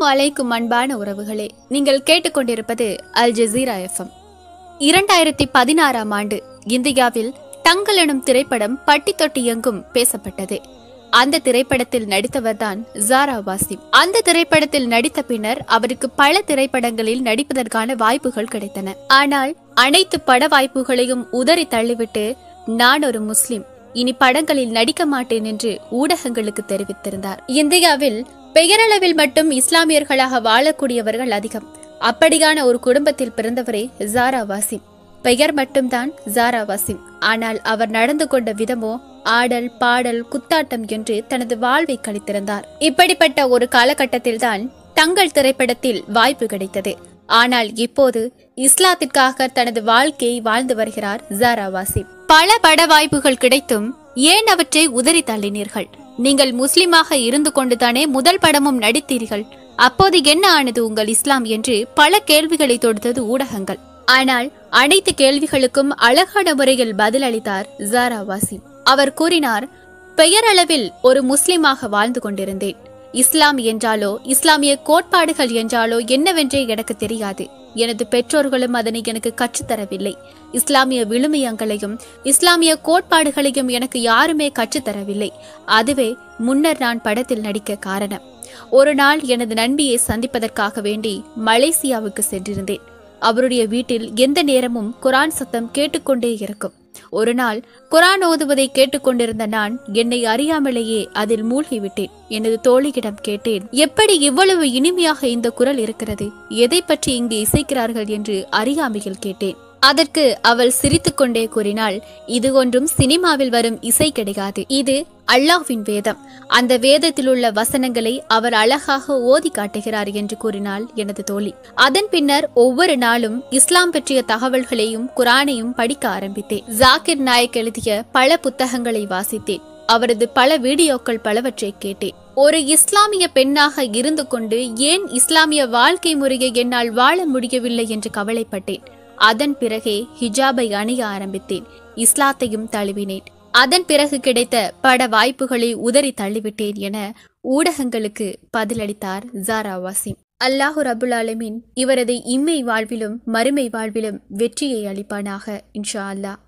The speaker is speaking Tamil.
அஸ்ஸலாமு அலைக்கும் அன்பான உறவுகளே நீங்கள் கேட்டுக்கொண்டிருப்பது அல் ஜசீரா எஃப்எம் இரண்டாயிரத்தி பதினாறாம் ஆண்டு இந்தியாவில் தங்கள் எனும் திரைப்படம் பட்டி தொட்டி எங்கும் பேசப்பட்டது அந்த திரைப்படத்தில் நடித்தவர்தான் ஜாரா வாசிம் அந்த திரைப்படத்தில் நடித்த பின்னர் அவருக்கு பல திரைப்படங்களில் நடிப்பதற்கான வாய்ப்புகள் கிடைத்தன ஆனால் அனைத்து பட வாய்ப்புகளையும் உதறி தள்ளிவிட்டு நான் ஒரு முஸ்லிம் இனி படங்களில் நடிக்க மாட்டேன் என்று ஊடகங்களுக்கு தெரிவித்திருந்தார் இந்தியாவில் பெயரளவில் மட்டும் இஸ்லாமியர்களாக வாழக்கூடியவர்கள் அதிகம் அப்படியான ஒரு குடும்பத்தில் பிறந்தவரே ஜாரா வாசிம் பெயர் மட்டும்தான் ஜாரா வாசிம் ஆனால் அவர் நடந்து கொண்ட விதமோ ஆடல் பாடல் குத்தாட்டம் என்று தனது வாழ்வை கழித்திருந்தார் இப்படிப்பட்ட ஒரு காலகட்டத்தில்தான் தங்கள் திரைப்படத்தில் வாய்ப்பு கிடைத்தது ஆனால் இப்போது இஸ்லாத்திற்காக தனது வாழ்க்கையை வாழ்ந்து வருகிறார் ஜாரா வாசிம் பல பட வாய்ப்புகள் கிடைத்தும் ஏன் அவற்றை உதறி தள்ளினீர்கள் நீங்கள் முஸ்லிமாக இருந்து கொண்டுதானே முதல் படமும் நடித்தீர்கள் அப்போது என்ன ஆனது உங்கள் இஸ்லாம் என்று பல கேள்விகளை தொடுத்தது ஊடகங்கள் ஆனால் அனைத்து கேள்விகளுக்கும் அழகான முறையில் பதிலளித்தார் ஜாரா வாசிம் அவர் கூறினார் பெயரளவில் ஒரு முஸ்லிமாக வாழ்ந்து கொண்டிருந்தேன் இஸ்லாம் என்றாலோ இஸ்லாமிய கோட்பாடுகள் என்றாலோ என்னவென்றே எனக்கு தெரியாது எனது பெற்றோர்களும் அதனை எனக்கு கற்றுத்தரவில்லை இஸ்லாமிய விழுமியங்களையும் இஸ்லாமிய கோட்பாடுகளையும் எனக்கு யாருமே கற்றுத்தரவில்லை அதுவே முன்னர் நான் படத்தில் நடிக்க காரணம் ஒரு நாள் எனது நண்பியை சந்திப்பதற்காக வேண்டி மலேசியாவுக்கு சென்றிருந்தேன் அவருடைய வீட்டில் எந்த நேரமும் குரான் சத்தம் கேட்டுக்கொண்டே இருக்கும் ஒரு நாள் குரான் ஓதுவதை கேட்டுக்கொண்டிருந்த நான் என்னை அறியாமலேயே அதில் மூழ்கிவிட்டேன் எனது தோழியிடம் கேட்டேன் எப்படி இவ்வளவு இனிமையாக இந்த குரல் இருக்கிறது எதை பற்றி இங்கு இசைக்கிறார்கள் என்று அறியாமையில் கேட்டேன் அதற்கு அவள் சிரித்துக்கொண்டே கூறினாள் இது ஒன்றும் சினிமாவில் வரும் இசை கிடையாது இது அல்லாஹ்வின் வேதம் அந்த வேதத்தில் உள்ள வசனங்களை அவர் அழகாக ஓதி காட்டுகிறார் என்று கூறினாள் எனது தோழி அதன் பின்னர் ஒவ்வொரு நாளும் இஸ்லாம் பற்றிய தகவல்களையும் குரானையும் படிக்க ஆரம்பித்தேன் ஜாகிர் நாயக் எழுதிய பல புத்தகங்களை வாசித்தேன் அவரது பல வீடியோக்கள் பலவற்றை கேட்டேன் ஒரு இஸ்லாமிய பெண்ணாக இருந்து கொண்டு ஏன் இஸ்லாமிய வாழ்க்கை முறையை என்னால் வாழ முடியவில்லை என்று கவலைப்பட்டேன் அதன் பிறகே ஹிஜாபை அணிய ஆரம்பித்தேன் இஸ்லாத்தையும் தழுவினேன் அதன் பிறகு கிடைத்த பட வாய்ப்புகளை உதறி தள்ளிவிட்டேன் என ஊடகங்களுக்கு பதிலளித்தார் ஜாரா வாசிம் அல்லாஹு ரபுல் ஆலமீன் இவரது இம்மை வாழ்விலும் மறுமை வாழ்விலும் வெற்றியை அளிப்பானாக இன்ஷா அல்லாஹ்